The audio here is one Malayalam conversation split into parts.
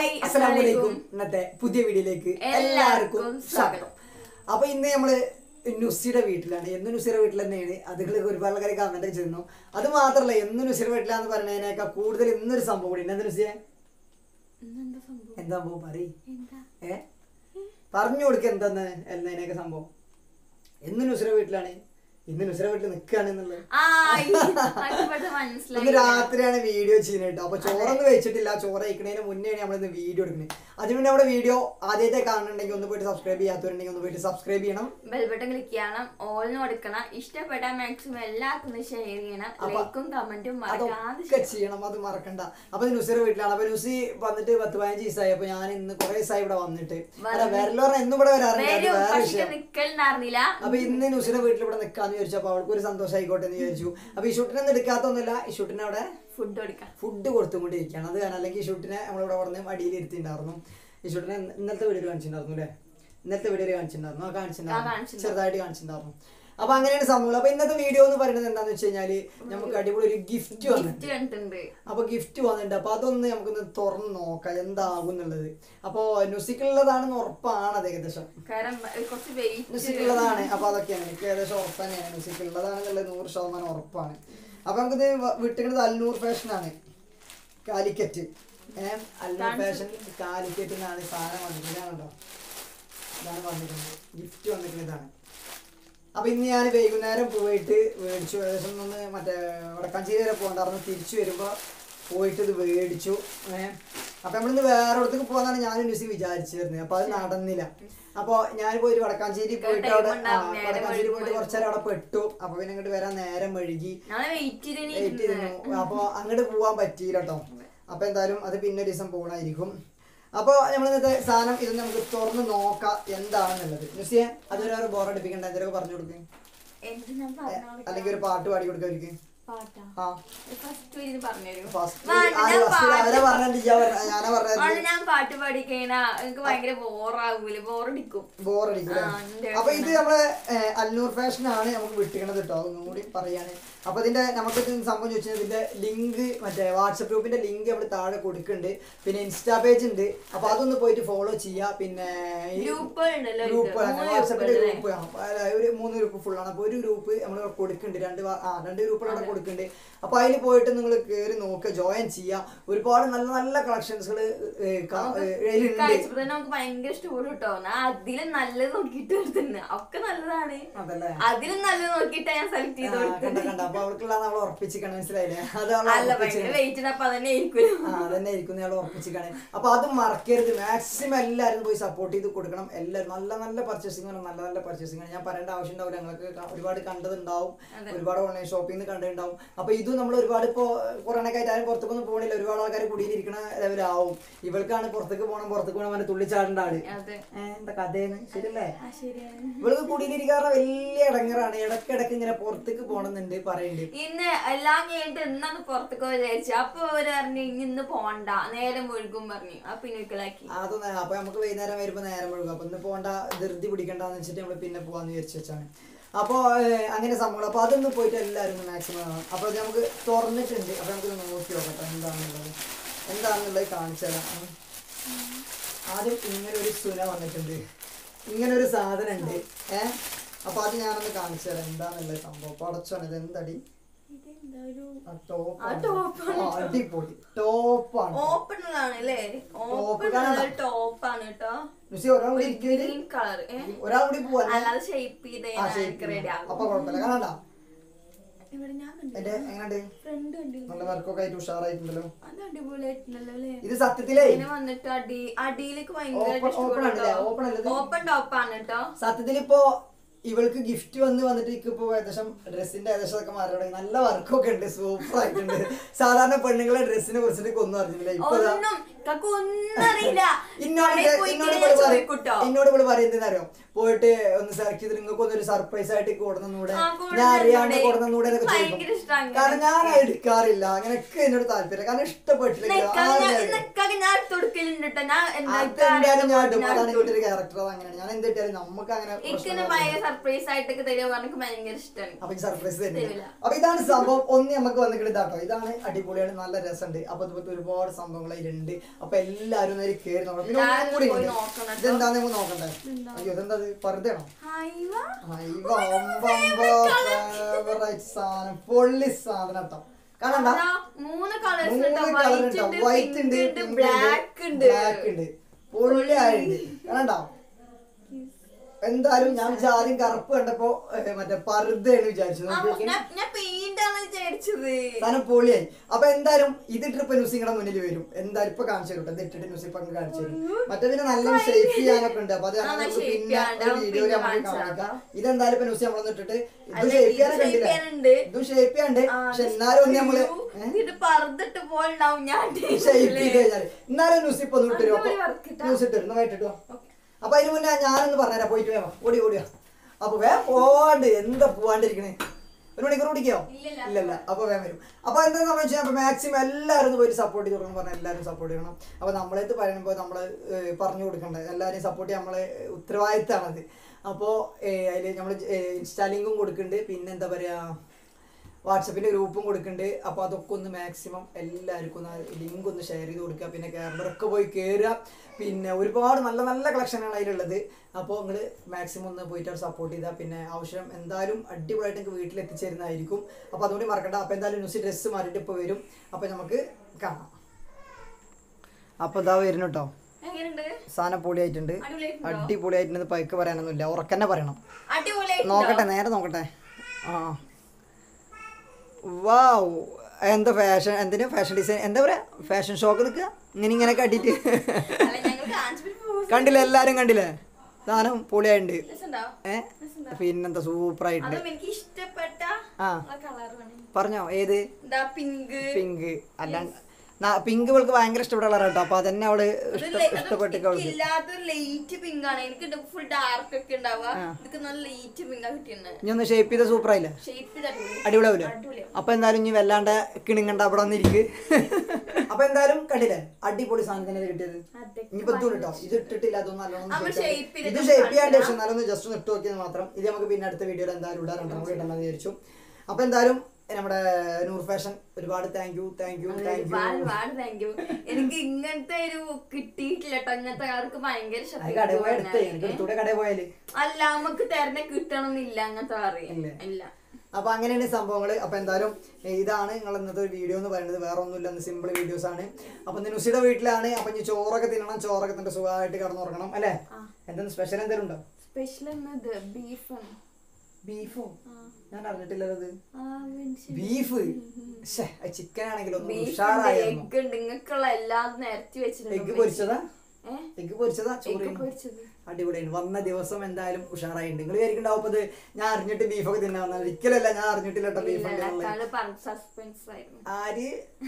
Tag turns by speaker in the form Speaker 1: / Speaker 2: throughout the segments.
Speaker 1: ഹായ്
Speaker 2: അസ്സലാമു അലൈക്കും
Speaker 1: അസ്സലാമലൈക്കും
Speaker 2: ഇന്നത്തെ പുതിയ വീഡിയോയിലേക്ക്
Speaker 1: എല്ലാവർക്കും
Speaker 2: എല്ലാവർക്കും സ്വാഗതം അപ്പൊ ഇന്ന് നമ്മള് നുസിയുടെ വീട്ടിലാണ് എന്ന് നുസിയുടെ വീട്ടിൽ തന്നെയാണ് അതുകൾ ഒരുപാട് ആൾക്കാർ കമന്റ് ചെയ്യുന്നു അത് മാത്രല്ല എന്ന് നുസിയുടെ വീട്ടിലാന്ന് പറഞ്ഞതിനേക്കാൾ കൂടുതൽ ഇന്നൊരു സംഭവം കൂടി ഉണ്ട്. എന്താ നുസിയെ
Speaker 1: ഇന്നെന്താ സംഭവം
Speaker 2: എന്താ സംഭവം പറയ്
Speaker 1: എന്താ
Speaker 2: ഏ പറഞ്ഞു കൊടുക്ക എന്താന്ന് എന്നതിനൊക്കെ സംഭവം എന്ന് നുസിയുടെ വീട്ടിലാണ് ഇന്ന് നുസിയുടെ വീട്ടിൽ നിൽക്കുകയാണെന്നുള്ളത്
Speaker 1: ആ ഈ അതുപോലെ മനസ്സിലായി
Speaker 2: ഇന്ന് രാത്രിയാണ് വീഡിയോ ചെയ്യുന്നത് കേട്ടോ അപ്പൊ ചോറൊന്നും വെച്ചിട്ടില്ല ചോറ് കഴിക്കണതിന് മുന്നേ നമ്മൾ ഇന്ന് വീഡിയോ എടുക്കുന്നത് അതിന് മുന്നേ നമ്മുടെ വീഡിയോ ആദ്യത്തെ കാണുന്നുണ്ടെങ്കിൽ ഒന്ന് പോയിട്ട് സബ്സ്ക്രൈബ് ചെയ്യാത്തവരുണ്ടെങ്കിൽ ഒന്ന് പോയിട്ട് സബ്സ്ക്രൈബ് ചെയ്യണം
Speaker 1: ബെൽ ബട്ടൺ ക്ലിക്ക് ചെയ്യണം ഓളിന് കൊടുക്കണം ഇഷ്ടപ്പെട്ടാൽ മാക്സിമം എല്ലാവർക്കും ഷെയർ ചെയ്യണം
Speaker 2: അപ്പൊ
Speaker 1: ലൈക്കും കമന്റും മറക്കാതെ
Speaker 2: അതൊക്കെ ചെയ്യണം അത് മറക്കണ്ട അപ്പൊ നുസിയുടെ വീട്ടിലാണ് അപ്പൊ നുസി വന്നിട്ട് പത്ത് പതിനഞ്ച് ദിവസമായി അപ്പൊ ഞാൻ ഇന്ന് കുറെ ദിവസമായി ഇവിടെ വന്നിട്ട് അല്ല വരല്ലോ പറഞ്ഞാൽ എന്നും ഇവിടെ വരാറുണ്ട് അത്
Speaker 1: വരും
Speaker 2: വേറെ
Speaker 1: പക്ഷെ
Speaker 2: വിഷയം
Speaker 1: നിക്കലുണ്ടായിരുന്നില്ല
Speaker 2: അപ്പൊ ഇന്ന് നുസിയുടെ വീട്ടിൽ ഇവിടെ നിൽക്കാന്ന് വിചാരിച്ചു അപ്പൊ അവൾക്ക് ഒരു സന്തോഷം ആയിക്കോട്ടെ എന്ന് വിചാരിച്ചു അപ്പൊ ഈ ഷൂട്ടിനൊന്നും എടുക്കാത്തൊന്നുമില്ല ഈ ഷൂട്ടിനെ അവിടെ
Speaker 1: ഫുഡ് കൊടുക്കാം
Speaker 2: ഫുഡ് കൊടുത്തുകൊണ്ടിരിക്കുകയാണ് അത് കാരണം അല്ലെങ്കിൽ ഈ ഷൂട്ടിനെ നമ്മളിവിടെ പറഞ്ഞ് മടിയിൽ ഇരുത്തിണ്ടായിരുന്നു ഈ ഷൂട്ടിനെ ഇന്ന- ഇന്നലത്തെ വീഡിയോ കാണിച്ചിട്ടുണ്ടായിരുന്നു അല്ലേ ഇന്നലത്തെ വീഡിയോ കാണിച്ചിട്ടുണ്ടായിരുന്നു ആ
Speaker 1: ആ,
Speaker 2: കാണിച്ചിട്ടുണ്ടായിരുന്നു
Speaker 1: കാണിച്ചിട്ടുണ്ടായിരുന്നു.
Speaker 2: ചെറുതായിട്ട് കാണിച്ചിട്ടുണ്ടായിരുന്നു അപ്പൊ അങ്ങനെയാണ് സംഭവം അപ്പൊ ഇന്നത്തെ വീഡിയോ എന്ന് പറയുന്നത് എന്താന്ന് വെച്ച് കഴിഞ്ഞാല് നമുക്ക് അടിപൊളി ഒരു ഗിഫ്റ്റ് വന്നിട്ടുണ്ട്
Speaker 1: ഗിഫ്റ്റ് കണ്ടിട്ടുണ്ട്
Speaker 2: അപ്പൊ ഗിഫ്റ്റ് വന്നിട്ടുണ്ട് അപ്പൊ അതൊന്ന് നമുക്കൊന്ന് തുറന്ന് നോക്കാം എന്താകും എന്നുള്ളത് അപ്പൊ നുസിക്കുള്ളതാണെന്ന് ഉറപ്പാണ് അത് ഏകദേശം
Speaker 1: കാരണം കുറച്ച് വെയിറ്റ്
Speaker 2: നുസിക്കുള്ളതാണ് അപ്പൊ അതൊക്കെയാണ് എനിക്ക് ഏകദേശം ഉറപ്പ് തന്നെയാണ് നുസിക്കുള്ളതാണെന്നുള്ളത് നൂറ് ശതമാനം ഉറപ്പാണ് അപ്പൊ നമുക്കിത് വ- വിട്ടിക്കുന്നത് അൽനൂർ ഫാഷനാണ് കാലിക്കറ്റ് ഏഹ് അൽനൂർ ഫാഷൻ കാലിക്കറ്റ് എന്നാണ് സാധനം വന്നിട്ടുണ്ട് ഇതാണല്ലോ ഇതാണ് വന്നിട്ടുണ്ട് ഗിഫ്റ്റ് വന്നിട്ടുണ്ട് ഇതാണ് അപ്പൊ ഇന്ന് ഞാൻ വൈകുന്നേരം പോയിട്ട് മേടിച്ചു ഏകദേശം ഒന്ന് മറ്റേ വടക്കാഞ്ചേരി വരെ പോകണ്ടായിരുന്നു തിരിച്ചു വരുമ്പോ പോയിട്ട് ഇത് മേടിച്ചു ഏഹ് അപ്പൊ നമ്മളിന്ന് വേറെ ഇടത്തേക്ക് പോകാന്നാണ് ഞാൻ ന്യൂസ് വിചാരിച്ചിരുന്നത് അപ്പൊ അത് നടന്നില്ല അപ്പൊ ഞാൻ പോയിട്ട് വടക്കാഞ്ചേരി പോയിട്ട്
Speaker 1: time
Speaker 2: അവിടെ ആ,
Speaker 1: ഉണ്ടാവും, നേരം
Speaker 2: വടക്കാഞ്ചേരി
Speaker 1: വഴുകി
Speaker 2: പോയിട്ട് കുറച്ചേരം അവിടെ പെട്ടു അപ്പൊ പിന്നെ ഇങ്ങോട്ട് വരാൻ നേരം വഴുകി
Speaker 1: ഞങ്ങള് വെയിറ്റ്
Speaker 2: വെയിറ്റ് ചെയ്തിരുന്നു അപ്പൊ അങ്ങോട്ട് പോവാൻ പറ്റിയില്ല കേട്ടോ അപ്പൊ എന്തായാലും അത് പിന്നെ ഒരു ദിവസം പോകണമായിരിക്കും അപ്പൊ നമ്മൾ ഇന്നത്തെ സാധനം ഇത് നമുക്ക് തുറന്ന് നോക്കാം എന്താണെന്നുള്ളത് നുസിയെ അതുവരെ അവർ ബോറടിപ്പിക്കണ്ട എന്തൊക്കെ പറഞ്ഞു കൊടുക്കും
Speaker 1: എന്ത് ഞാൻ പറഞ്ഞോളൂ
Speaker 2: അല്ലെങ്കിൽ ഒരു പാട്ട് പാടി കൊടുക്കുക അവർക്ക്
Speaker 1: പാട്ടാ
Speaker 2: ആ
Speaker 1: ഫസ്റ്റ് വരി പറഞ്ഞുതരൂ
Speaker 2: ഫസ്റ്റ്
Speaker 1: വേണ്ട, ഞാൻ പാട്ട്
Speaker 2: അവരെ പറഞ്ഞിട്ട് ഞാനാ പറഞ്ഞത്
Speaker 1: ആണ് ഞാൻ പാട്ട് പാടി കഴിഞ്ഞാ എനിക്ക് ഭയങ്കര ബോറാകൂല ബോറടിക്കും
Speaker 2: ബോറടിക്കും
Speaker 1: ആ, എന്റെ
Speaker 2: അപ്പൊ ഇത് നമ്മളെ ഏഹ്, അല്ലൂർ ഫാഷൻ ആണ് നമുക്ക് വിട്ടിക്കണത് കേട്ടോ ഒന്നും കൂടി പറയാണ് അപ്പൊ ഇതിന്റെ നമുക്ക് ഇത് സംഭവം ചോദിച്ചാൽ ഇതിന്റെ ലിങ്ക് മറ്റേ വാട്സപ്പ് ഗ്രൂപ്പിന്റെ ലിങ്ക് നമ്മൾ താഴെ കൊടുക്കുന്നുണ്ട് പിന്നെ ഇൻസ്റ്റാ പേജ് ഉണ്ട് അപ്പൊ അതൊന്ന് പോയിട്ട് ഫോളോ ചെയ്യാ പിന്നെ
Speaker 1: ഗ്രൂപ്പുകളുണ്ടല്ലോ ഇത്.
Speaker 2: ഗ്രൂപ്പ്
Speaker 1: മൂന്ന്
Speaker 2: വാട്സപ്പിന്റെ
Speaker 1: ഗ്രൂപ്പ്
Speaker 2: ഗ്രൂപ്പ് ഒരു മൂന്ന് ഗ്രൂപ്പ് ഫുൾ ആണ് അപ്പൊ ഒരു ഗ്രൂപ്പ് നമ്മൾ കൊടുക്കുന്നുണ്ട് രണ്ട് വാ- ആ രണ്ട് ഗ്രൂപ്പുകൾ അവിടെ കൊടുക്കുന്നുണ്ട് അപ്പൊ അതിൽ പോയിട്ട് നിങ്ങൾ കയറി നോക്കുക ജോയിൻ ചെയ്യാം ഒരുപാട് നല്ല നല്ല കളക്ഷൻസുകൾ ഉണ്ട്
Speaker 1: കഴിച്ചപ്പോ തന്നെ നമുക്ക് ഭയങ്കര ഇഷ്ടപ്പെടും കേട്ടോ ഞാൻ അതിലും നല്ലത് നോക്കിയിട്ട് എടുത്തിന് ഒക്കെ നല്ലതാണ്
Speaker 2: അതല്ലേ
Speaker 1: അതിലും നല്ലത് നോക്കിയിട്ടാ ഞാൻ സെലക്ട് ചെയ്ത്
Speaker 2: ആ,
Speaker 1: കൊടുത്തത്
Speaker 2: കണ്ട കണ്ട അപ്പൊ അവൾക്കുള്ള നമ്മൾ ഉറപ്പിച്ചിക്കണം മനസ്സിലായില്ലേ അത് അവൾ
Speaker 1: അല്ല ഭയങ്കര
Speaker 2: ഉറപ്പിച്ചിക്കണം.
Speaker 1: വെയിറ്റ് അപ്പൊ അതന്നെ ആയിരിക്കും
Speaker 2: ആ അതന്നെ ഇരിക്കുന്ന ഞങ്ങൾ ഉറപ്പിച്ചിക്കാണ് അപ്പൊ അത് മറക്കരുത് മാക്സിമം എല്ലാവരും പോയി സപ്പോർട്ട് ചെയ്ത് കൊടുക്കണം എല്ലാവരും നല്ല നല്ല പർച്ചേസിംഗ് ആണ് നല്ല നല്ല പർച്ചേസിംഗ് ആണ് ഞാൻ പറയേണ്ട ആവശ്യം ഉണ്ടാവില്ല ഞങ്ങൾക്ക് ക- ഒരുപാട് കണ്ടതുണ്ടാവും ഒരുപാട് ഓൺലൈൻ ഷോപ്പിംഗ് കണ്ടിട്ടുണ്ടാവും അപ്പൊ ഇതും നമ്മൾ ഒരുപാട് ഇപ്പോ കൊറോണ ആയിട്ട് ആരും പുറത്തേക്കൊന്നും പോകണില്ല ഒരുപാട് ആൾക്കാർ കുടിയിരിക്കണ ലെവലാവും ഇവൾക്കാണ് പുറത്തേക്ക് പോകണം പുറത്തേക്ക് പോകണം പറഞ്ഞ് തുള്ളിച്ചാടേണ്ട ആള്
Speaker 1: അതെ
Speaker 2: ഏഹ് എന്താ കഥയെന്ന് ശരിയല്ലേ
Speaker 1: ആ ശരിയാണ്
Speaker 2: ഇവൾക്ക് കുടിയിരിക്കാറ് വലിയ ഇടങ്ങറാണ് ഇടക്കിടക്ക് ഇങ്ങനെ പുറത്തേക്ക് പോകണമെന്നുണ്ട് പറയുന്നുണ്ട്
Speaker 1: ഇന്ന് എല്ലാം കഴിഞ്ഞിട്ട് ഇന്നത് പുറത്തേക്ക് വിചാരിച്ചു അപ്പൊ അവര് പറഞ്ഞു ഇനി ഇന്ന് പോണ്ട നേരം ഒഴുകും പറഞ്ഞു അപ്പൊ ഇനിക്കലാക്കി
Speaker 2: അതൊന്നും അപ്പൊ നമുക്ക് വൈകുന്നേരം വരുമ്പോ നേരം മുഴുകും അപ്പൊ ഇന്ന് പോണ്ട ധൃതി പിടിക്കണ്ടെന്ന് വെച്ചിട്ട് നമ്മൾ പിന്നെ പോവാന്ന് വിചാരിച്ചു വെച്ചാണ് അപ്പൊ ഏഹ്, അങ്ങനെ സംഭവം അപ്പൊ അതൊന്ന് പോയിട്ട് എല്ലാവരും മാക്സിമം കാണാം അപ്പൊ അത് നമുക്ക് തുറന്നിട്ടുണ്ട് അപ്പൊ നമുക്ക് നോക്കി നോക്കട്ടെ എന്താണെന്നുള്ളത് എന്താണെന്നുള്ളത് കാണിച്ചു തരാം ഉം. ആദ്യം ഇങ്ങനെ ഒരു സുന വന്നിട്ടുണ്ട് ഇങ്ങനെ ഒരു സാധനം ഉണ്ട് ഏഹ് അപ്പൊ അത് ഞാനൊന്ന് കാണിച്ചു തരാം എന്താണെന്നുള്ളത് സംഭവം പടച്ചോണ് ഇത് എന്തടി ആ top
Speaker 1: ആ,
Speaker 2: ആണ്.
Speaker 1: top
Speaker 2: ആ, അടിപൊളി ടോപ്പാണ്
Speaker 1: ഓപ്പൺ ആണ് അല്ലേ ഓപ്പൺ
Speaker 2: കാണാം.
Speaker 1: ടോപ്പാണ് കേട്ടോ
Speaker 2: നുസി ഒരാൾ കൂടി ഇരിക്കല്
Speaker 1: ഗ്രീൻ കളർ
Speaker 2: ഒരാൾ കൂടി പോവാ
Speaker 1: അല്ലാതെ ഷേപ്പ് ചെയ്ത്
Speaker 2: ആ shape
Speaker 1: റെഡി
Speaker 2: ചെയ്യും.
Speaker 1: ആകും
Speaker 2: അപ്പൊ കുഴപ്പമില്ല കാണണ്ട
Speaker 1: ഇവിടെ ഞാൻ
Speaker 2: എന്റെ എങ്ങനെയുണ്ട്
Speaker 1: ഫ്രണ്ട് കണ്ടു
Speaker 2: നല്ല വർക്കൊക്കെ ആയിട്ട് ഉഷാറായിട്ടുണ്ടല്ലോ
Speaker 1: അത് അടിപൊളിയായിട്ടുണ്ടല്ലോ അല്ലേ
Speaker 2: ഇത് സത്യത്തിലേ
Speaker 1: ഇതിന് വന്നിട്ട് അടി അടിയിലേക്ക് ഭയങ്കര
Speaker 2: Open- open ആണല്ലേ? Open അല്ലേ ഇത്?
Speaker 1: ഓപ്പൺ ടോപ്പാണ് കേട്ടോ
Speaker 2: സത്യത്തിൽ ഇപ്പോ ഇവൾക്ക് ഗിഫ്റ്റ് വന്ന് വന്നിട്ട് ഇപ്പൊ ഏകദേശം ഡ്രസ്സിന്റെ ഏകദേശം ഒക്കെ മാറി തുടങ്ങി നല്ല വർക്കൊക്കെ ഉണ്ട് സൂപ്പർ ആയിട്ടുണ്ട് സാധാരണ പെണ്ണുങ്ങളെ ഡ്രസ്സിനെ കുറിച്ചിട്ട് ഒന്നും അറിഞ്ഞില്ല ഇപ്പൊ ദാ-
Speaker 1: ഒന്നും കക്ക് ഒന്നും അറിയില്ല
Speaker 2: ഇന്നോട്
Speaker 1: കടയിൽ
Speaker 2: ഇത്
Speaker 1: പോയി
Speaker 2: ഇന്നോട്
Speaker 1: ഇങ്ങനെ
Speaker 2: ഇവള് പറയും-
Speaker 1: ചോദിക്കൂട്ടോ.
Speaker 2: എന്നോട് ഇവിടെ പറയുന്നത് അറിയോ പോയിട്ട് ഒന്ന് സെലക്ട് ചെയ്ത് നിങ്ങൾക്ക് ഒന്നൊരു സർപ്രൈസ് ആയിട്ട് കൊടുന്നൂടെ
Speaker 1: ആ, കൊടുന്നൂടെ.
Speaker 2: ഞാൻ അറിയാണ്ട് കൊടുന്നൂടെ എന്നൊക്കെ
Speaker 1: ഭയങ്കര
Speaker 2: ചോദിക്കും
Speaker 1: ഇഷ്ടാ അങ്ങനെ.
Speaker 2: കാരണം ഞാൻ അത് എടുക്കാറില്ല അങ്ങനെയൊക്കെ എന്നോട് താല്പര്യം കാരണം ഇഷ്ടപ്പെട്ടില്ല
Speaker 1: നെക്കാക്ക് ഞാൻ എടുത്ത് കൊടുക്കലുണ്ട് ട്ടോ. ഞാൻ എന്താ
Speaker 2: അതെന്തായാലും ഞാൻ ഇടും
Speaker 1: ഞാൻ
Speaker 2: അതാണ്
Speaker 1: എടുത്ത്
Speaker 2: എന്റെ ഒരു ക്യാരക്ടർ അങ്ങനെയാണ് ഞാൻ എന്ത് കിട്ടിയാലും നമുക്ക് അങ്ങനെ
Speaker 1: എനിക്കിനെ
Speaker 2: പ്രശ്നങ്ങളൊന്നും
Speaker 1: ഭയങ്കര സർപ്രൈസ് ആയിട്ടൊക്കെ തരുക എനിക്ക് ഭയങ്കര ഇഷ്ടമാണ്
Speaker 2: അപ്പൊ സർപ്രൈസ് തരുന്നില്ല
Speaker 1: തരില്ല.
Speaker 2: അപ്പൊ ഇതാണ് സംഭവം ഒന്ന് നമുക്ക് വന്നിട്ട് ഇതാട്ടോ ഇതാണ് അടിപൊളിയാണ് നല്ല രസമുണ്ട് അപ്പൊ ഇതുപോലത്തെ ഒരുപാട് സംഭവങ്ങൾ അതിലുണ്ട് അപ്പൊ എല്ലാരും നേരെ കേറി നോക്കണം പിന്നെ ഒന്നും
Speaker 1: എല്ലാവരും
Speaker 2: കൂടി
Speaker 1: പോയി
Speaker 2: ഉണ്ട്.
Speaker 1: നോക്കണം കേട്ടോ.
Speaker 2: ഇതെന്താന്ന് നമുക്ക് നോക്കണ്ടേ
Speaker 1: ഇതെന്താ?
Speaker 2: അയ്യോ ഇതെന്താ പറുതാണോ
Speaker 1: ഹൈവ
Speaker 2: ഫേവറേറ്റ് സാധനം പൊള്ളി സാധനം കേട്ടോ കാണണ്ട
Speaker 1: അതാ, മൂന്ന് കളേഴ്സ്
Speaker 2: മൂന്ന്
Speaker 1: ഉണ്ട്
Speaker 2: കളർ
Speaker 1: വൈറ്റ്
Speaker 2: ഉണ്ടോ
Speaker 1: ഉണ്ട്
Speaker 2: വൈറ്റ് ഉണ്ട്
Speaker 1: പിങ്ക് ഉണ്ട്
Speaker 2: pink
Speaker 1: ബ്ലാക്ക് ഉണ്ട്
Speaker 2: ബ്ലാക്ക് ഉണ്ട് പൊള്ളി ആയിട്ടുണ്ട് കാണണ്ടോ എന്തായാലും ഞാൻ ആദ്യം കറുപ്പ് കണ്ടപ്പോ ഏ, മറ്റേ പറുതയാണ് വിചാരിച്ചത്
Speaker 1: ആ,
Speaker 2: നോക്കിയൊക്കെ.
Speaker 1: ഞാൻ- ഞാൻ പെയിന്റ് ആണ് വിചാരിച്ചത്
Speaker 2: സാധനം പൊളിയായി അപ്പൊ എന്തായാലും ഇത് ട്രിപ്പ് ന്യൂസിങ്ങളുടെ മുന്നിൽ വരും എന്തായാലും ഇപ്പൊ കാണിച്ചു തരും ഇത് ഇട്ടിട്ട് ന്യൂസ് ഇപ്പൊ അങ്ങ് കാണിച്ചു തരും മറ്റേ പിന്നെ നല്ല ഷേപ്പ് ചെയ്യാനൊക്കെ ഉണ്ട് അപ്പൊ അത്
Speaker 1: ആ,
Speaker 2: നമുക്ക്
Speaker 1: shape
Speaker 2: പിന്നെ
Speaker 1: ചെയ്യാണ്ട്
Speaker 2: ഒരു
Speaker 1: നമുക്ക്
Speaker 2: വീഡിയോയിൽ
Speaker 1: പിന്നെ
Speaker 2: നമുക്ക്
Speaker 1: കാണിച്ചു
Speaker 2: കാണിക്കാം
Speaker 1: തരാം.
Speaker 2: ഇതെന്തായാലും ഇപ്പൊ ന്യൂസ് നമ്മളൊന്ന് ഇട്ടിട്ട് ഇത്
Speaker 1: അല്ല,
Speaker 2: ഷേപ്പ്
Speaker 1: ഇത്
Speaker 2: ചെയ്യാനൊക്കെ
Speaker 1: shape
Speaker 2: ഉണ്ടല്ലേ
Speaker 1: ചെയ്യാനുണ്ട്.
Speaker 2: ഇതും ഷേപ്പ് ചെയ്യാണ്ട്
Speaker 1: ആ,
Speaker 2: പക്ഷെ
Speaker 1: ഇത്
Speaker 2: എന്നാലും ഒന്ന് നമ്മള്
Speaker 1: അയ്യോ, ഇത് പറന്നിട്ട് പോലുണ്ടാവും ഞാൻ
Speaker 2: ഷേപ്പ് ചെയ്ത് കഴിഞ്ഞാല് എന്നാലും ന്യൂസ് ഇപ്പൊ ഒന്ന് ഇട്ടുതരും
Speaker 1: അടിപൊളി
Speaker 2: അപ്പൊ
Speaker 1: work ഇട്ടാ.
Speaker 2: ന്യൂസ് ഇട്ടുതരും ഒന്ന് വൈകിട്ടോ
Speaker 1: Okay.
Speaker 2: അപ്പൊ അതിന് മുന്നേ ഞാനൊന്ന് പറഞ്ഞുതരാം പോയിട്ട് വേണം ഓടി ഓടിയാ അപ്പൊ വേ പോവാണ്ട് എന്താ പോവാണ്ടിരിക്കണേ ഒരു മണിക്കൂർ ഓടിക്കോ
Speaker 1: ഇല്ലില്ല.
Speaker 2: ഇല്ലല്ല അപ്പൊ വേഗം വരും അപ്പൊ എന്താ സംബന്ധിച്ചാൽ അപ്പൊ മാക്സിമം എല്ലാവരും ഒന്ന് പോയി സപ്പോർട്ട് ചെയ്ത് കൊടുക്കണം പറഞ്ഞാൽ എല്ലാവരും സപ്പോർട്ട് ചെയ്യണം അപ്പൊ നമ്മളത് പറയുമ്പോൾ നമ്മൾ പറഞ്ഞു കൊടുക്കണ്ടേ എല്ലാവരെയും സപ്പോർട്ട് ചെയ്യാൻ നമ്മളെ ഉത്തരവാദിത്തമാണത് അപ്പോൾ അതിൽ നമ്മൾ ഇൻസ്റ്റാ ലിങ്കും കൊടുക്കുന്നുണ്ട് പിന്നെ എന്താ പറയാ വാട്സപ്പിന്റെ ഗ്രൂപ്പും കൊടുക്കുന്നുണ്ട് അപ്പോൾ അതൊക്കെ ഒന്ന് മാക്സിമം എല്ലാവർക്കും ഒന്ന് ലിങ്ക് ഒന്ന് ഷെയർ ചെയ്ത് കൊടുക്കുക പിന്നെ ക്യാമറൊക്കെ പോയി കയറുക പിന്നെ ഒരുപാട് നല്ല നല്ല കളക്ഷനാണ് അതിലുള്ളത് അപ്പോൾ നിങ്ങൾ മാക്സിമം ഒന്ന് പോയിട്ട് സപ്പോർട്ട് ചെയ്താൽ പിന്നെ ആവശ്യം എന്തായാലും അടിപൊളിയായിട്ട് നിങ്ങൾക്ക് വീട്ടിൽ എത്തിച്ചേരുന്നതായിരിക്കും അപ്പോൾ അതുകൊണ്ട് മറക്കണ്ട അപ്പോൾ എന്തായാലും ന്യൂസ് ഡ്രസ്സ് മാറിയിട്ട് ഇപ്പോൾ വരും അപ്പോൾ നമുക്ക് കാണാം അപ്പോൾ ഇതാ വരുന്നു കേട്ടോ
Speaker 1: എങ്ങനെയുണ്ട്
Speaker 2: സാധനം പൊളിയായിട്ടുണ്ട്
Speaker 1: അടിപൊളിയായിട്ടുണ്ടോ?
Speaker 2: അടിപൊളിയായിട്ടുണ്ട് പൈക്ക് പറയാനൊന്നുമില്ല ഉറക്കന്നെ പറയണം
Speaker 1: അടിപൊളിയായിട്ടുണ്ടോ?
Speaker 2: നോക്കട്ടെ നേരെ നോക്കട്ടെ ആ വാവ് എന്താ ഫാഷൻ എന്തിനാ ഫാഷൻ ഡിസൈൻ എന്താ പറയാ ഫാഷൻ ഷോക്ക് നിൽക്കുക ഇങ്ങനെ ഇങ്ങനെ കട്ടിട്ട്
Speaker 1: അല്ല, ഞങ്ങൾ കാഞ്ചിപുരം പോകും.
Speaker 2: കണ്ടില്ലേ എല്ലാരും കണ്ടില്ലേ സാധനം പൊളിയായിട്ടുണ്ട്
Speaker 1: രസമുണ്ടോ?
Speaker 2: ഏ
Speaker 1: രസമുണ്ടോ?
Speaker 2: പിന്നെന്താ സൂപ്പർ ആയിട്ടുണ്ട്
Speaker 1: അതും എനിക്ക് ഇഷ്ടപ്പെട്ട
Speaker 2: ആ.
Speaker 1: കളറാണ്
Speaker 2: പറഞ്ഞോ ഏത്
Speaker 1: എന്താ പിങ്ക്
Speaker 2: പിങ്ക് അല്ലാണ്ട് പിങ്ക് അവൾക്ക് ഭയങ്കര ഇഷ്ടപ്പെട്ട കളർ കേട്ടോ അപ്പൊ അതന്നെ അവള് ഇഷ്ട ഇഷ്ടപ്പെട്ടിട്ട് അവൾക്ക്
Speaker 1: ഇല്ലാത്തൊരു ലൈറ്റ് പിങ്ക് ആണ് എനിക്ക് ഫുൾ ഡാർക്ക് ഒക്കെ ഉണ്ടാവുക ഇതൊക്കെ നല്ല ലൈറ്റ് പിങ്ക് ആ കിട്ടിയിട്ടുണ്ട്
Speaker 2: ഇനി ഒന്ന് ഷേപ്പ് ചെയ്ത സൂപ്പർ ആയില്ലേ
Speaker 1: ഷേപ്പ്
Speaker 2: അടിപൊളിയാവില്ലേ
Speaker 1: അടിപൊളിയാ.
Speaker 2: അപ്പൊ എന്തായാലും ഇനി വല്ലാണ്ട് കിണിങ്ങണ്ട അവിടെ വന്നിരിക്ക് അപ്പൊ എന്തായാലും കണ്ടില്ലേ അടിപൊളി സാധനം തന്നെ കിട്ടിയത്
Speaker 1: അതൊക്കെ
Speaker 2: ഇനിയിപ്പോ ഇതും കേട്ടോ ഇത് ഇട്ടിട്ടില്ല അതൊന്നും നല്ലോണം
Speaker 1: അപ്പൊ
Speaker 2: shape
Speaker 1: shape
Speaker 2: ചെയ്യാൻ- ഇത്
Speaker 1: ചെയ്തിട്ട്
Speaker 2: ഷേപ്പ് ചെയ്യാണ്ട്
Speaker 1: കാണിച്ചു
Speaker 2: പക്ഷെ നല്ലൊന്ന് ജസ്റ്റ് ഒന്ന് ഇട്ട് നോക്കിയത് മാത്രം ഇത് നമുക്ക് പിന്നെ അടുത്ത വീഡിയോയിൽ എന്തായാലും ഇടാൻ രണ്ടെണ്ണം ഇടണമെന്ന് വിചാരിച്ചു അപ്പൊ എന്തായാലും നമ്മുടെ നൂർ ഫാഷൻ ഒരുപാട് thank you thank you thank you
Speaker 1: ഒരുപാട് ഒരുപാട് താങ്ക് യു എനിക്ക് ഇങ്ങനത്തെ ഒരു കിട്ടിയിട്ടില്ല കേട്ടോ ഇങ്ങനത്തെ അവർക്ക് ഭയങ്കര
Speaker 2: അത്
Speaker 1: ഇഷ്ടപ്പെട്ടു
Speaker 2: കടയിൽ പോയി എടുത്തേ
Speaker 1: പറഞ്ഞാല്.
Speaker 2: എനിക്ക് എടുത്തൂടെ കടയിൽ പോയാല്
Speaker 1: അല്ല നമുക്ക് തെരഞ്ഞ കിട്ടണമെന്നില്ല അങ്ങനത്തെ അറിയാം
Speaker 2: ഇല്ലേ?
Speaker 1: ഇല്ല
Speaker 2: അപ്പൊ അങ്ങനെയാണ് സംഭവങ്ങൾ അപ്പൊ എന്തായാലും ഏ, ഇതാണ് നിങ്ങൾ ഇന്നത്തെ ഒരു വീഡിയോ എന്ന് പറയുന്നത് വേറെ ഒന്നുമില്ല സിമ്പിൾ വീഡിയോസ് ആണ് അപ്പൊ നുസിയുടെ വീട്ടിലാണ് അപ്പൊ ഇനി ചോറൊക്കെ തിന്നണം ചോറൊക്കെ തിന്നിട്ട് സുഖമായിട്ട് കിടന്നുറങ്ങണം അല്ലേ എന്തെങ്കിലും സ്പെഷ്യൽ എന്തെങ്കിലും ഉണ്ടോ
Speaker 1: സ്പെഷ്യൽ എന്നത് ബീഫാണ്
Speaker 2: ബീഫോ ഞാൻ അറിഞ്ഞിട്ടില്ലത്
Speaker 1: ആ മനസ്സിലായി.
Speaker 2: ബീഫ് ചിക്കൻ ആണെങ്കിലും ഒന്ന്
Speaker 1: ബീഫ് ഉണ്ട്
Speaker 2: ഉഷാറായിരുന്നു
Speaker 1: എഗ് ഉണ്ട് നിങ്ങൾക്കുള്ള എല്ലാം നിരത്തി വെച്ചിട്ടുണ്ട്
Speaker 2: എഗ് പൊരിച്ചതാ
Speaker 1: ഏ?
Speaker 2: എഗ് പൊരിച്ചതാ
Speaker 1: എഗ്
Speaker 2: ചോറ്
Speaker 1: പൊരിച്ചത്
Speaker 2: അടിപൊളിയാണ് വന്ന ദിവസം എന്തായാലും ഉഷാറായിട്ടുണ്ട് നിങ്ങൾ വിചാരിക്കുന്നുണ്ടാവും ഇത് ഞാൻ അറിഞ്ഞിട്ട് ബീഫൊക്കെ തിന്നാൻ വന്നത് ഒരിക്കലല്ല ഞാൻ അറിഞ്ഞിട്ടില്ല കേട്ടോ ബീഫ് ഉണ്ടെന്നുള്ളത്
Speaker 1: സസ്പെൻസ് ആയിരുന്നു
Speaker 2: ആര്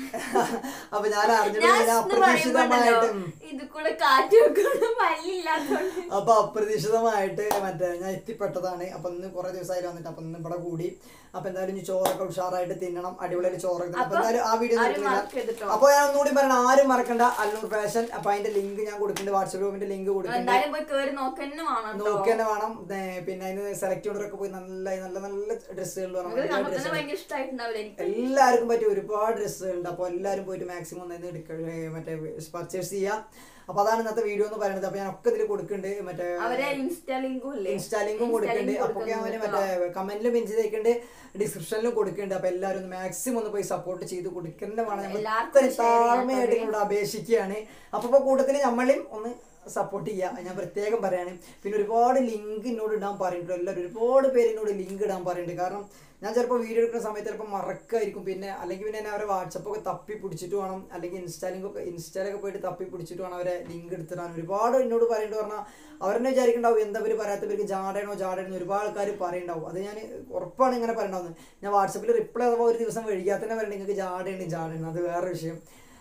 Speaker 2: അപ്പൊ ഞാൻ
Speaker 1: ഞാൻ
Speaker 2: അറിഞ്ഞിട്ടില്ല ഞാൻ
Speaker 1: ഇന്ന് പറയുമ്പോണ്ടല്ലോ,
Speaker 2: അപ്രതീക്ഷിതമായിട്ട് ഉം.
Speaker 1: ഇത് കൂടെ കാറ്റ് വെക്കുന്ന പല്ലില്ലാത്തോണ്ട്
Speaker 2: അപ്പൊ അപ്രതീക്ഷിതമായിട്ട് മറ്റേ ഞാൻ എത്തിപ്പെട്ടതാണ് അപ്പൊ ഇന്ന് കുറെ ദിവസമായി വന്നിട്ട് അപ്പൊ ഇന്ന് ഇവിടെ കൂടി അപ്പൊ എന്തായാലും ഇനി ചോറൊക്കെ ഉഷാറായിട്ട് തിന്നണം അടിപൊളിയായിട്ട് ചോറൊക്കെ തിന്നണം. അപ്പൊ
Speaker 1: അപ്പൊ
Speaker 2: എന്തായാലും ആ വീഡിയോ
Speaker 1: ആരും മറക്കരുത്
Speaker 2: അപ്പൊ ഞാൻ ഒന്നുകൂടി പറയണം ആരും മറക്കണ്ട അല്ലൂർ ഫാഷൻ അപ്പൊ അതിന്റെ ലിങ്ക് ഞാൻ കൊടുക്കുന്നുണ്ട് വാട്സപ്പ് ഗ്രൂപ്പിന്റെ ലിങ്ക് കൊടുക്കുന്നുണ്ട്
Speaker 1: എന്തായാലും പോയി കേറി നോക്കന്നെ വേണം കേട്ടോ.
Speaker 2: നോക്കി തന്നെ വേണം ഏ, പിന്നെ അതിന് സെലക്ട് ചെയ്യുന്നവരൊക്കെ പോയി നല്ല നല്ല നല്ല ഡ്രസ്സുകൾ
Speaker 1: നിങ്ങൾക്ക്
Speaker 2: വേണം
Speaker 1: നമുക്ക് തന്നെ ഭയങ്കര ഇഷ്ടമായിട്ടുണ്ടാവില്ല എനിക്ക്
Speaker 2: എല്ലാവർക്കും പറ്റിയ ഒരുപാട് ഡ്രസ്സുകളുണ്ട് അപ്പോൾ എല്ലാവരും പോയിട്ട് മാക്സിമം ഒന്ന് എടുക്ക ഏ, മറ്റേ പർച്ചേസ് ചെയ്യാം അപ്പോൾ അതാണ് ഇന്നത്തെ വീഡിയോ എന്ന് പറയുന്നത് അപ്പോൾ ഞാൻ ഒക്കെ ഇതിൽ കൊടുക്കുന്നുണ്ട് മറ്റേ
Speaker 1: അവരെ ഇൻസ്റ്റാ ലിങ്കും ഇല്ലേ
Speaker 2: ഇൻസ്റ്റാ ലിങ്കും കൊടുക്കുന്നുണ്ട് അപ്പോൾ അവന് മറ്റേ കമന്റിലും പിൻ ചെയ്തേക്കുന്നുണ്ട് ഡിസ്ക്രിപ്ഷനിലും കൊടുക്കുന്നുണ്ട് അപ്പോൾ എല്ലാവരും ഒന്ന് മാക്സിമം ഒന്ന് പോയി സപ്പോർട്ട് ചെയ്ത് കൊടുക്കേണ്ടതാണ് നമ്മൾ
Speaker 1: എല്ലാവർക്കും
Speaker 2: ഇത്രയും
Speaker 1: share ചെയ്യാം
Speaker 2: താഴ്മയായിട്ട്
Speaker 1: കേട്ടോ.
Speaker 2: ഇവിടെ അപേക്ഷിക്കുകയാണ് അപ്പോൾ ഇപ്പോൾ കൂട്ടത്തിൽ നമ്മളെയും ഒന്ന് സപ്പോർട്ട് ചെയ്യുക ഞാൻ പ്രത്യേകം പറയാണ് പിന്നെ ഒരുപാട് ലിങ്ക് എന്നോട് ഇടാൻ പറയുന്നുണ്ട് എല്ലാവരും ഒരുപാട് പേര് എന്നോട് ലിങ്ക് ഇടാൻ പറയുന്നുണ്ട് കാരണം ഞാൻ ചിലപ്പോൾ വീഡിയോ എടുക്കുന്ന സമയത്ത് ചിലപ്പോൾ മറക്കായിരിക്കും പിന്നെ അല്ലെങ്കിൽ പിന്നെ എന്നെ അവരെ വാട്സപ്പൊക്കെ തപ്പി പിടിച്ചിട്ട് വേണം അല്ലെങ്കിൽ ഇൻസ്റ്റാ ലിങ്കൊക്കെ ഇൻസ്റ്റയിലൊക്കെ പോയിട്ട് തപ്പി പിടിച്ചിട്ട് വേണം അവരെ ലിങ്ക് എടുത്തിടാൻ ഒരുപാട് എന്നോട് പറയുന്നുണ്ട് പറഞ്ഞാൽ അവരെന്നെ വിചാരിക്കണ്ടാവും എന്താ പേര് പറയാത്തവർക്ക് ജാടയാണോ ജാടയാണോ ഒരുപാട് ആൾക്കാർ പറയുണ്ടാവും അത് ഞാൻ ഉറപ്പാണ് ഇങ്ങനെ പറയണ്ടാവുന്നത് ഞാൻ വാട്സപ്പിൽ റിപ്ലൈ ആകുമ്പോൾ ഒരു ദിവസം വൈകിയാൽ തന്നെ പറയണ്ട നിങ്ങൾക്ക് ജാടയാണ് ജാടയാണ് അത് വേറെ വിഷയം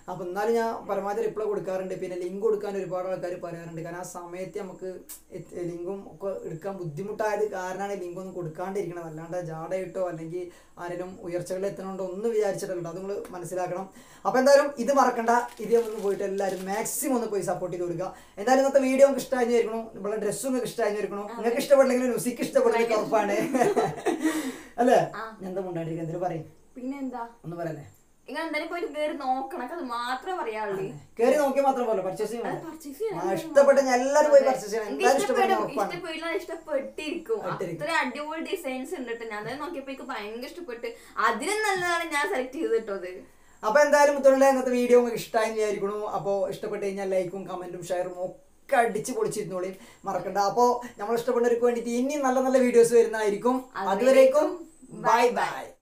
Speaker 2: അപ്പോൾ എന്നാലും ഞാൻ പരമാവധി റിപ്ലൈ കൊടുക്കാറുണ്ട് പിന്നെ ലിങ്ക് കൊടുക്കാൻ ഒരുപാട് ആൾക്കാർ പറയാറുണ്ട് കാരണം ആ സമയത്ത് നമുക്ക് എത്തി- ലിങ്കും ഒക്കെ എടുക്കാൻ ബുദ്ധിമുട്ടായത് കാരണമാണ് ലിങ്ക് ഒന്നും കൊടുക്കാണ്ടിരിക്കണത് അല്ലാണ്ട് ജാടയിട്ടോ അല്ലെങ്കിൽ ആരെങ്കിലും ഉയർച്ചകളിൽ എത്തണോണ്ടോ ഒന്നും വിചാരിച്ചിട്ടുണ്ട് അത് നിങ്ങൾ മനസ്സിലാക്കണം അപ്പോൾ എന്തായാലും ഇത് മറക്കണ്ട ഇതേ ഒന്ന് പോയിട്ട് എല്ലാവരും മാക്സിമം ഒന്ന് പോയി സപ്പോർട്ട് ചെയ്ത് കൊടുക്കുക എന്തായാലും ഇന്നത്തെ വീഡിയോ നിങ്ങൾക്ക് ഇഷ്ടമായിരിക്കണു നമ്മളെ ഡ്രസ്സും നിങ്ങൾക്ക് ഇഷ്ടമായിരിക്കണു നിങ്ങൾക്ക് ഇഷ്ടപ്പെട്ടില്ലെങ്കിൽ മ്യൂസിക് ഇഷ്ടപ്പെട്ടില്ലെങ്കിൽ ഉറപ്പാണ് അല്ലേ എന്താ മുണ്ടാണ്ടിരിക്കുക എന്തെങ്കിലും പറയും
Speaker 1: പിന്നെന്താ
Speaker 2: ഒന്ന് പറയല്ലേ
Speaker 1: നിങ്ങൾ എന്തായാലും പോയിട്ട് കേറി നോക്കണം അത് മാത്രമേ പറയാനുള്ളൂ
Speaker 2: കേറി നോക്കിയാൽ മാത്രം പോലെ പർച്ചേസ്
Speaker 1: അത് purchase ചെയ്യണം.
Speaker 2: ചെയ്യാൻ ഇഷ്ടപ്പെട്ട ഞാൻ എല്ലാവരും പോയി പർച്ചേസ് ചെയ്യണം
Speaker 1: എനിക്ക്
Speaker 2: എന്തായാലും ഇഷ്ടപ്പെടുന്ന
Speaker 1: ഇഷ്ടപ്പെടും
Speaker 2: ഉറപ്പാണ്
Speaker 1: ഇഷ്ടപ്പെടില്ല ഇഷ്ടപ്പെട്ടിരിക്കും
Speaker 2: ഇട്ടിരിക്കും.
Speaker 1: അത്ര അടിപൊളി ഡിസൈൻസ് ഉണ്ട് ട്ടോ. ഞാൻ അത് നോക്കിയപ്പോ എനിക്ക് ഭയങ്കര ഇഷ്ടപ്പെട്ട് അതിലും നല്ലതാണ് ഞാൻ സെലക്ട് ചെയ്തിട്ടത്
Speaker 2: അപ്പൊ എന്തായാലും മുത്തുള്ള ഇന്നത്തെ വീഡിയോ നിങ്ങൾക്ക് ഇഷ്ടമായി വിചാരിക്കണു അപ്പോൾ ഇഷ്ടപ്പെട്ട് കഴിഞ്ഞാൽ ലൈക്കും കമന്റും ഷെയറും ഒക്കെ അടിച്ച് പൊളിച്ചിരുന്നോളിയും മറക്കണ്ട അപ്പോൾ നമ്മൾ ഇഷ്ടപ്പെടുന്നവർക്ക് വേണ്ടിയിട്ട് ഇനി നല്ല നല്ല വീഡിയോസ് വരുന്നതായിരിക്കും അതുവരേക്കും ബൈ ബൈ